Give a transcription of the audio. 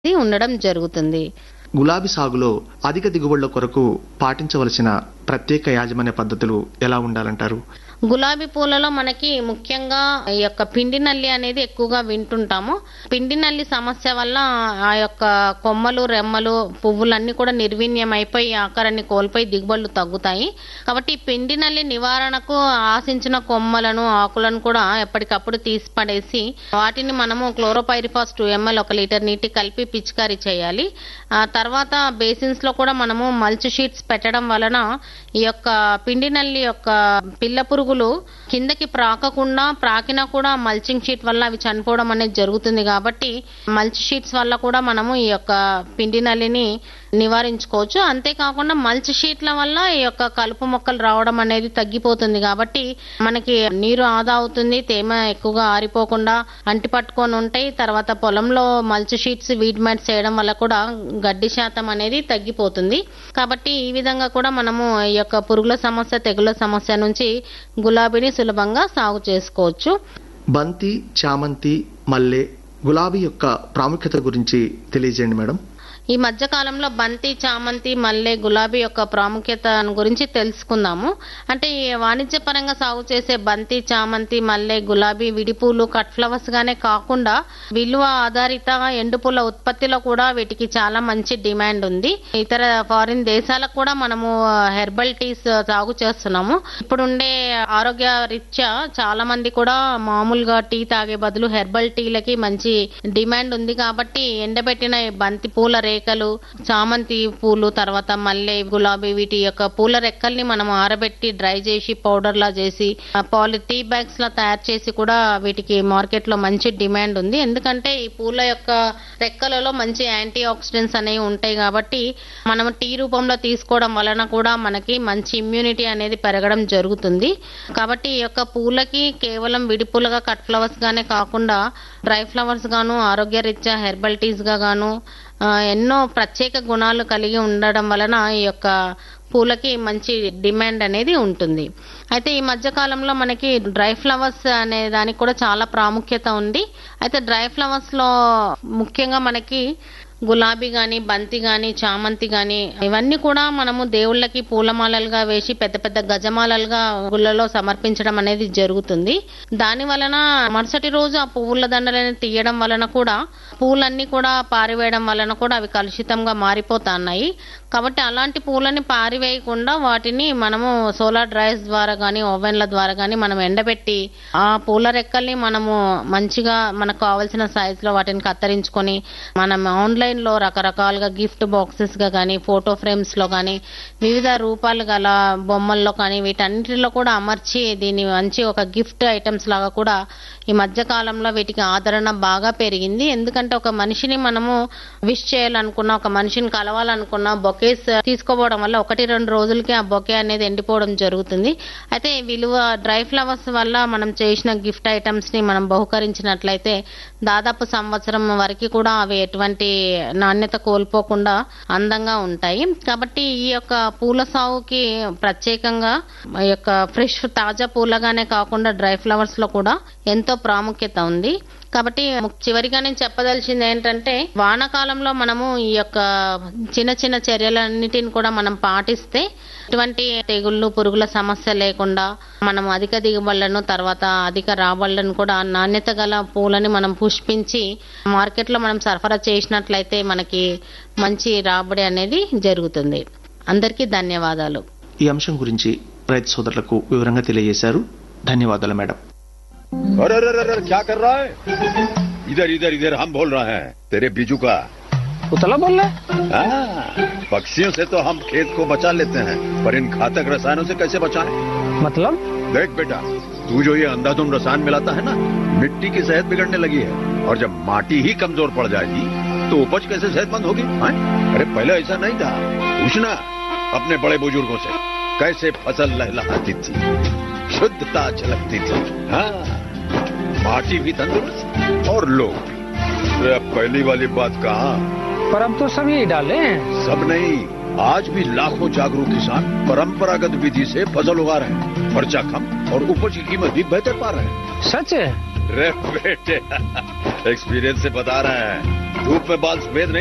ఇది ఉండడం జరుగుతుంది గులాబీ సాగులో అధిక దిగుబడుల కొరకు పాటించవలసిన ప్రత్యేక యాజమాన్య పద్ధతులు ఎలా ఉండాలంటారు గులాబీ పూలలో మనకి ముఖ్యంగా ఈ యొక్క పిండి నల్లి అనేది ఎక్కువగా వింటుంటాము పిండి నల్లి సమస్య వల్ల ఆ యొక్క కొమ్మలు రెమ్మలు పువ్వులన్నీ కూడా నిర్వీణ్యం అయిపోయి ఆకారాన్ని కోల్పోయి దిగుబడులు తగ్గుతాయి కాబట్టి ఈ పిండి నల్లి నివారణకు ఆశించిన కొమ్మలను ఆకులను కూడా ఎప్పటికప్పుడు తీసి పడేసి వాటిని మనము క్లోరోపైరిఫాస్ టూ ఎంఎల్ ఒక లీటర్ నీటి కలిపి పిచికారీ చేయాలి ఆ తర్వాత బేసిన్స్ లో కూడా మనము మల్చ్ షీట్స్ పెట్టడం వలన ఈ యొక్క పిండి నల్లి యొక్క పిల్ల పురుగులు కిందకి ప్రాకకుండా ప్రాకినా కూడా మల్చింగ్ షీట్ వల్ల అవి చనిపోవడం అనేది జరుగుతుంది కాబట్టి మల్చ్ షీట్స్ వల్ల కూడా మనము ఈ యొక్క పిండి నల్లిని నివారించుకోవచ్చు అంతేకాకుండా మల్చ్ షీట్ల వల్ల ఈ యొక్క కలుపు మొక్కలు రావడం అనేది తగ్గిపోతుంది కాబట్టి మనకి నీరు ఆదా అవుతుంది తేమ ఎక్కువగా ఆరిపోకుండా అంటి పట్టుకొని ఉంటాయి తర్వాత పొలంలో మల్చ్ షీట్స్ వీడ్ మ్యాట్స్ చేయడం వల్ల కూడా గడ్డి శాతం అనేది తగ్గిపోతుంది కాబట్టి ఈ విధంగా కూడా మనము ఈ యొక్క పురుగుల సమస్య తెగుల సమస్య నుంచి గులాబీని సులభంగా సాగు చేసుకోవచ్చు బంతి చామంతి మల్లె గులాబీ యొక్క ప్రాముఖ్యత గురించి తెలియజేయండి మేడం ఈ మధ్య కాలంలో బంతి చామంతి మల్లె గులాబీ యొక్క ప్రాముఖ్యత గురించి తెలుసుకుందాము అంటే ఈ వాణిజ్యపరంగా సాగు చేసే బంతి చామంతి మల్లె గులాబీ విడిపూలు కట్ ఫ్లవర్స్ గానే కాకుండా విలువ ఆధారిత ఎండుపూల ఉత్పత్తిలో కూడా వీటికి చాలా మంచి డిమాండ్ ఉంది ఇతర ఫారిన్ దేశాలకు కూడా మనము హెర్బల్ టీస్ సాగు చేస్తున్నాము ఇప్పుడుండే ఆరోగ్య రీత్యా చాలా మంది కూడా మామూలుగా టీ తాగే బదులు హెర్బల్ టీలకి మంచి డిమాండ్ ఉంది కాబట్టి ఎండబెట్టిన ఈ బంతి పూల రేఖలు చామంతి పూలు తర్వాత మల్లె గులాబీ వీటి యొక్క పూల రెక్కల్ని మనం ఆరబెట్టి డ్రై చేసి పౌడర్ లా చేసి ఆ పాలి టీ బ్యాగ్స్ లా తయారు చేసి కూడా వీటికి మార్కెట్ లో మంచి డిమాండ్ ఉంది ఎందుకంటే ఈ పూల యొక్క రెక్కలలో మంచి యాంటీ ఆక్సిడెంట్స్ అనేవి ఉంటాయి కాబట్టి మనం టీ రూపంలో తీసుకోవడం వలన కూడా మనకి మంచి ఇమ్యూనిటీ అనేది పెరగడం జరుగుతుంది కాబట్టి ఈ యొక్క పూలకి కేవలం విడిపూలగా కట్ ఫ్లవర్స్ గానే కాకుండా డ్రై ఫ్లవర్స్ గాను ఆరోగ్యరీత్యా హెర్బల్ టీస్ గా గాను ఆ, ఎన్నో ప్రత్యేక గుణాలు కలిగి ఉండడం వలన ఈ యొక్క పూలకి మంచి డిమాండ్ అనేది ఉంటుంది అయితే ఈ మధ్య కాలంలో మనకి డ్రై ఫ్లవర్స్ అనే దానికి కూడా చాలా ప్రాముఖ్యత ఉంది అయితే డ్రై ఫ్లవర్స్ లో ముఖ్యంగా మనకి గులాబీ గాని బంతి గాని చామంతి గాని ఇవన్నీ కూడా మనము దేవుళ్ళకి పూలమాలలుగా వేసి పెద్ద పెద్ద గజమాలలుగా గుళ్ళలో సమర్పించడం అనేది జరుగుతుంది దాని వలన మరుసటి రోజు ఆ పువ్వుల దండలని తీయడం వలన కూడా పూలన్నీ కూడా పారివేయడం వలన కూడా అవి కలుషితంగా మారిపోతున్నాయి కాబట్టి అలాంటి పూలని పారివేయకుండా వాటిని మనము సోలార్ డ్రైస్ ద్వారా గానీ ఓవెన్ల ద్వారా గానీ మనం ఎండబెట్టి ఆ పూల రెక్కల్ని మనము మంచిగా మనకు కావాల్సిన సైజ్ లో వాటిని కత్తిరించుకొని మనం ఆన్లైన్ లో రకరకాలుగా గిఫ్ట్ బాక్సెస్ గా కానీ ఫోటో ఫ్రేమ్స్ లో కానీ వివిధ రూపాలు గల బొమ్మల్లో కానీ వీటన్నిటిలో కూడా అమర్చి దీన్ని మంచి ఒక గిఫ్ట్ ఐటమ్స్ లాగా కూడా ఈ మధ్య కాలంలో వీటికి ఆదరణ బాగా పెరిగింది ఎందుకంటే ఒక మనిషిని మనము విష్ చేయాలనుకున్నా ఒక మనిషిని కలవాలనుకున్నా బొకేస్ తీసుకోవడం వల్ల ఒకటి రెండు రోజులకి ఆ బొకే అనేది ఎండిపోవడం జరుగుతుంది అయితే ఈ విలువ డ్రై ఫ్లవర్స్ వల్ల మనం చేసిన గిఫ్ట్ ఐటమ్స్ ని మనం బహుకరించినట్లయితే దాదాపు సంవత్సరం వరకు కూడా అవి ఎటువంటి నాణ్యత కోల్పోకుండా అందంగా ఉంటాయి కాబట్టి ఈ యొక్క పూల సాగుకి ప్రత్యేకంగా ఈ యొక్క ఫ్రెష్ తాజా పూలగానే కాకుండా డ్రై ఫ్లవర్స్ లో కూడా ఎంతో ప్రాముఖ్యత ఉంది కాబట్టి చివరిగా నేను చెప్పదలిచింది ఏంటంటే వానాకాలంలో మనము ఈ యొక్క చిన్న చిన్న చర్యలన్నిటిని కూడా మనం పాటిస్తే ఎటువంటి తెగుళ్ళు పురుగుల సమస్య లేకుండా మనం అధిక దిగుబడులను తర్వాత అధిక రాబడులను కూడా నాణ్యత గల పూలని మనం పుష్పించి మార్కెట్లో మనం సరఫరా చేసినట్లయితే మనకి మంచి రాబడి అనేది జరుగుతుంది అందరికీ ధన్యవాదాలు ఈ అంశం గురించి రైతు సోదరులకు వివరంగా తెలియజేశారు ధన్యవాదాలు మేడం अरे अरे अरे अरे, क्या कर रहा है इधर इधर इधर हम बोल रहे हैं तेरे बीजू का उतला बोल रहा है हाँ, पक्षियों से तो हम खेत को बचा लेते हैं पर इन घातक रसायनों से कैसे बचाएं? मतलब देख बेटा तू जो ये अंधाधुंध रसायन मिलाता है ना मिट्टी की सेहत बिगड़ने लगी है और जब माटी ही कमजोर पड़ जाएगी तो उपज कैसे सेहतमंद होगी हाँ? अरे पहले ऐसा नहीं था पूछना अपने बड़े बुजुर्गों से कैसे फसल लहलहाती थी शुद्धता झलकती थी हाँ माटी भी तंदुरुस्त और लोग भी अरे अब पहली वाली बात कहा पर अब तो सब यही डाले हैं सब नहीं आज भी लाखों जागरूक किसान परंपरागत विधि से फसल उगा रहे हैं खर्चा कम और उपज की कीमत भी बेहतर पा रहे हैं सच है रे बेटे एक्सपीरियंस से बता रहा है धूप में बाल सफेद नहीं